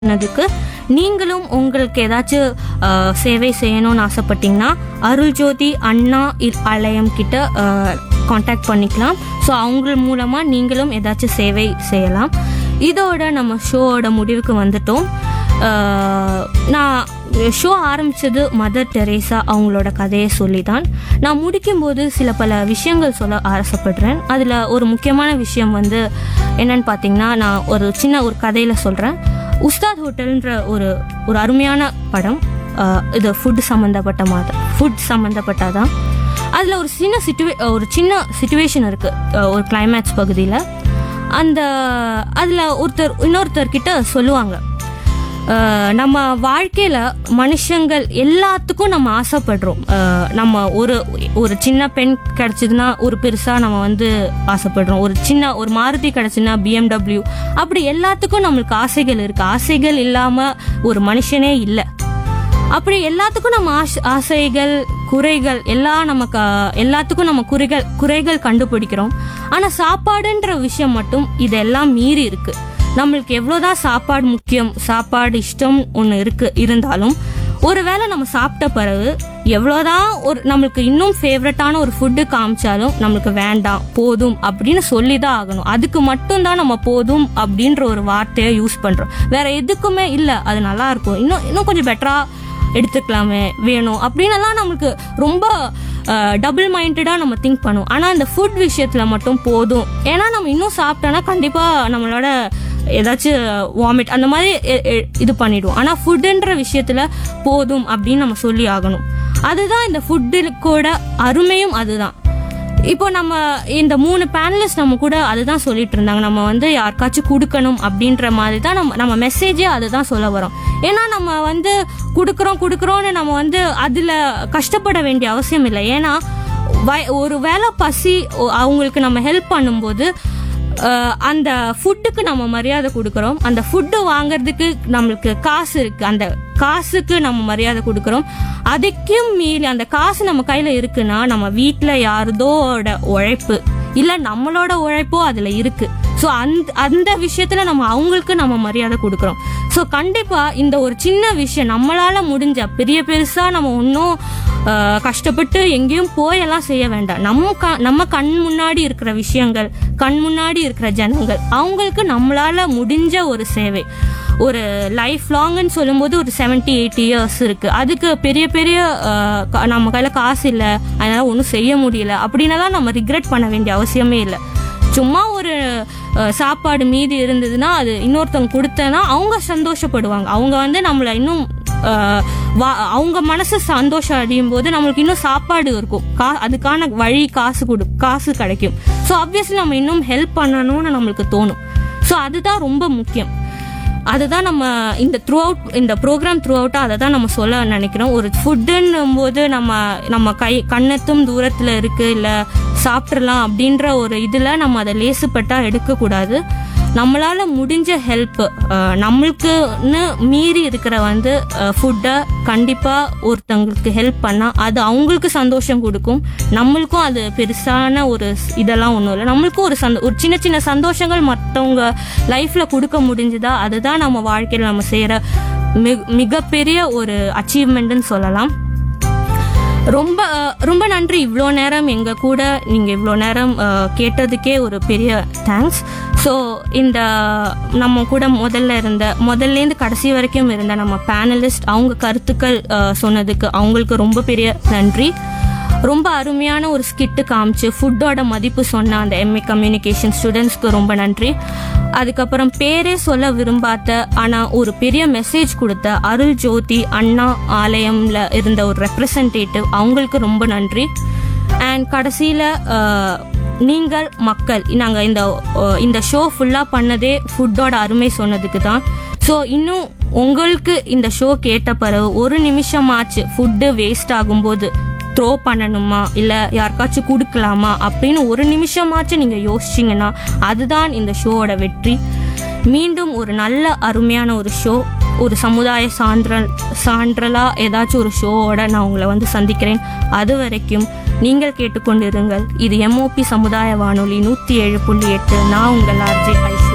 பண்ணதுக்கு நீங்களும் உங்களுக்கு ஏதாச்சும் அஹ், சேவை செய்யணும்னு ஆசைப்பட்டீங்கன்னா அருள் ஜோதி அண்ணா இ- ஆலயம் கிட்ட காண்டாக்ட் பண்ணிக்கலாம் ஸோ அவங்க மூலமாக நீங்களும் ஏதாச்சும் சேவை செய்யலாம் இதோட நம்ம ஷோவோட முடிவுக்கு வந்துட்டோம் அஹ், நான் ஷோ ஆரம்பிச்சது மதர் தெரேசா அவங்களோட கதையை சொல்லி தான் நான் முடிக்கும்போது சில பல விஷயங்கள் சொல்ல ஆசைப்படுறேன் அதில் ஒரு முக்கியமான விஷயம் வந்து என்னன்னு பார்த்தீங்கன்னா நான் ஒரு சின்ன ஒரு கதையில் சொல்கிறேன் உஸ்தாத் ஹோட்டல்ன்ற ஒரு ஒரு அருமையான படம் அஹ், இது ஃபுட் சம்மந்தப்பட்ட மாதிரி ஃபுட் சம்மந்தப்பட்டதான் அதில் ஒரு சின்ன சிட்டுவே ஒரு சின்ன சுச்சுவேஷன் இருக்குது ஒரு கிளைமேக்ஸ் பகுதியில் அந்த அதில் ஒருத்தர் இன்னொருத்தர் கிட்ட சொல்லுவாங்க அஹ் நம்ம வாழ்க்கையில மனுஷங்கள் எல்லாத்துக்கும் நம்ம ஆசைப்படுறோம் அஹ் நம்ம ஒரு ஒரு சின்ன பெண் கிடைச்சதுன்னா ஒரு பெருசா நம்ம வந்து ஆசைப்படுறோம் ஒரு சின்ன ஒரு மாருதி கிடைச்சுன்னா பிஎம்டபிள்யூ அப்படி எல்லாத்துக்கும் நம்மளுக்கு ஆசைகள் இருக்கு ஆசைகள் இல்லாம ஒரு மனுஷனே இல்லை அப்படி எல்லாத்துக்கும் நம்ம ஆச- ஆசைகள் குறைகள் எல்லாம் நமக்கு எல்லாத்துக்கும் நம்ம குறைகள் குறைகள் கண்டுபிடிக்கிறோம் ஆனா சாப்பாடுன்ற விஷயம் மட்டும் இதெல்லாம் மீறி இருக்கு நம்மளுக்கு எவ்வளவுதான் சாப்பாடு முக்கியம் சாப்பாடு இஷ்டம் ஒன்று இருக்கு இருந்தாலும் ஒருவேளை நம்ம சாப்பிட்ட பிறகு எவ்வளோதான் ஒரு நம்மளுக்கு இன்னும் ஃபேவரட்டான ஒரு ஃபுட்டு காமிச்சாலும் நம்மளுக்கு வேண்டாம் போதும் அப்படின்னு சொல்லி தான் ஆகணும் அதுக்கு மட்டும்தான் நம்ம போதும் அப்படின்ற ஒரு வார்த்தையை யூஸ் பண்றோம் வேற எதுக்குமே இல்லை அது நல்லா இருக்கும் இன்னும் இன்னும் கொஞ்சம் பெட்டரா எடுத்துக்கலாமே வேணும் அப்படின்னலாம் நம்மளுக்கு ரொம்ப டபுள் மைண்டடாக நம்ம திங்க் பண்ணுவோம் ஆனால் இந்த ஃபுட் விஷயத்தில் மட்டும் போதும் ஏன்னா நம்ம இன்னும் சாப்பிட்டோன்னா கண்டிப்பாக நம்மளோட ஏதாச்சும் வாமிட் அந்த மாதிரி எ- எ- இது பண்ணிடுவோம் ஆனால் ஃபுட்டுன்ற விஷயத்தில் போதும் அப்படின்னு நம்ம சொல்லி ஆகணும் அதுதான் இந்த ஃபுட்டுக்கோட அருமையும் அதுதான் இப்போ நம்ம இந்த மூணு பேனலிஸ்ட் நம்ம கூட அதுதான் சொல்லிட்டு இருந்தாங்க நம்ம வந்து யாருக்காச்சும் கொடுக்கணும் அப்படின்ற மாதிரி தான் நம்ம நம்ம மெசேஜே அதுதான் சொல்ல வரோம் ஏன்னா நம்ம வந்து கொடுக்குறோம் கொடுக்குறோம்னு நம்ம வந்து அதில் கஷ்டப்பட வேண்டிய அவசியம் இல்லை ஏன்னா வய- ஒரு வேளை பசி ஒ- அவங்களுக்கு நம்ம ஹெல்ப் பண்ணும்போது அஹ், அந்த ஃபுட்டுக்கு நம்ம மரியாதை கொடுக்குறோம் அந்த ஃபுட்டு வாங்குறதுக்கு நம்மளுக்கு காசு இருக்கு அந்த காசுக்கு நம்ம மரியாதை கொடுக்குறோம் அதுக்கும் மீறி அந்த காசு நம்ம கையில இருக்குன்னா நம்ம வீட்டில் யாருதோட உழைப்பு இல்ல நம்மளோட உழைப்போ அதுல இருக்கு ஸோ அந்த அந்த விஷயத்துல நம்ம அவங்களுக்கு நம்ம மரியாதை கொடுக்குறோம் ஸோ கண்டிப்பா இந்த ஒரு சின்ன விஷயம் நம்மளால முடிஞ்ச பெரிய பெருசா நம்ம ஒன்றும் கஷ்டப்பட்டு எங்கேயும் போயெல்லாம் செய்ய வேண்டாம் நம்ம க நம்ம கண் முன்னாடி இருக்கிற விஷயங்கள் கண் முன்னாடி இருக்கிற ஜனங்கள் அவங்களுக்கு நம்மளால முடிஞ்ச ஒரு சேவை ஒரு லைஃப் லாங்னு சொல்லும்போது ஒரு 70 எயிட்டி இயர்ஸ் இருக்கு அதுக்கு பெரிய பெரிய அஹ், க- நம்ம கையில காசு இல்லை அதனால ஒன்றும் செய்ய முடியல அப்படின்னலாம் நம்ம ரிக்ரெட் பண்ண வேண்டிய அவசியமே இல்லை சும்மா ஒரு அஹ், சாப்பாடு மீதி இருந்ததுன்னா அது இன்னொருத்தவங்க கொடுத்தனா அவங்க சந்தோஷப்படுவாங்க அவங்க வந்து நம்மளை இன்னும் அஹ், வா- அவங்க மனசு சந்தோஷம் அடையும் போது நம்மளுக்கு இன்னும் சாப்பாடு இருக்கும் கா அதுக்கான வழி காசு கொடு காசு கிடைக்கும் ஸோ ஆப்வியஸ்லி நம்ம இன்னும் ஹெல்ப் பண்ணணும்னு நம்மளுக்கு தோணும் ஸோ அதுதான் ரொம்ப முக்கியம் அதுதான் நம்ம இந்த த்ரூ அவுட் இந்த ப்ரோக்ராம் த்ரூ அவுட்டாக அதை தான் நம்ம சொல்ல நினைக்கிறோம் ஒரு ஃபுட்டுன்னும் போது நம்ம நம்ம கை கண்ணத்தும் தூரத்தில் இருக்கு இல்லை சாப்பிட்றலாம் அப்படின்ற ஒரு இதில் நம்ம அதை லேசுப்பட்டா எடுக்கக்கூடாது நம்மளால முடிஞ்ச ஹெல்ப் நம்மளுக்குன்னு மீறி இருக்கிற வந்து ஃபுட்டை கண்டிப்பாக ஒருத்தவங்களுக்கு ஹெல்ப் பண்ணால் அது அவங்களுக்கு சந்தோஷம் கொடுக்கும் நம்மளுக்கும் அது பெருசான ஒரு ஸ்- இதெல்லாம் ஒன்றும் இல்லை நம்மளுக்கும் ஒரு சந்தோ ஒரு சின்ன சின்ன சந்தோஷங்கள் மற்றவங்க லைஃப்பில் கொடுக்க முடிஞ்சுதா அதுதான் நம்ம வாழ்க்கையில் நம்ம செய்கிற மிக மிகப்பெரிய ஒரு அச்சீவ்மெண்ட்னு சொல்லலாம் ரொம்ப அஹ், ரொம்ப நன்றி இவ்வளோ நேரம் எங்க கூட நீங்க இவ்வளோ நேரம் அஹ், கேட்டதுக்கே ஒரு பெரிய தேங்க்ஸ் ஸோ இந்த நம்ம கூட முதல்ல இருந்த முதல்லேருந்து கடைசி வரைக்கும் இருந்த நம்ம பேனலிஸ்ட் அவங்க கருத்துக்கள் அஹ், சொன்னதுக்கு அவங்களுக்கு ரொம்ப பெரிய நன்றி ரொம்ப அருமையான ஒரு ஸ்கிட்டு காமிச்சு ஃபுட்டோட மதிப்பு சொன்ன அந்த எம்ஏ கம்யூனிகேஷன் ஸ்டூடெண்ட்ஸ்க்கு ரொம்ப நன்றி அதுக்கப்புறம் பேரே சொல்ல விரும்பாத ஆனா ஒரு பெரிய மெசேஜ் கொடுத்த அருள் ஜோதி அண்ணா ஆலயம்ல இருந்த ஒரு ரெப்ரசன்டேட்டிவ் அவங்களுக்கு ரொம்ப நன்றி அண்ட் கடைசியில அஹ், நீங்கள் மக்கள் நாங்கள் இந்த அஹ், இந்த ஷோ ஃபுல்லாக பண்ணதே ஃபுட்டோட அருமை சொன்னதுக்கு தான் ஸோ இன்னும் உங்களுக்கு இந்த ஷோ கேட்ட பிறகு ஒரு நிமிஷமாச்சு ஃபுட்டு வேஸ்ட் ஆகும்போது த்ரோ பண்ணணுமா இல்லை யாருக்காச்சும் கொடுக்கலாமா அப்படின்னு ஒரு நிமிஷமாச்சும் நீங்கள் யோசிச்சிங்கன்னா அதுதான் இந்த ஷோவோட வெற்றி மீண்டும் ஒரு நல்ல அருமையான ஒரு ஷோ ஒரு சமுதாய சான்றல் சான்றலா ஏதாச்சும் ஒரு ஷோவோட நான் உங்களை வந்து சந்திக்கிறேன் அது வரைக்கும் நீங்கள் கேட்டுக்கொண்டிருங்கள் இது எம்ஓபி சமுதாய வானொலி நூற்றி ஏழு புள்ளி எட்டு நான் உங்கள் ஆர்ஜே ஐஸ்வர்யா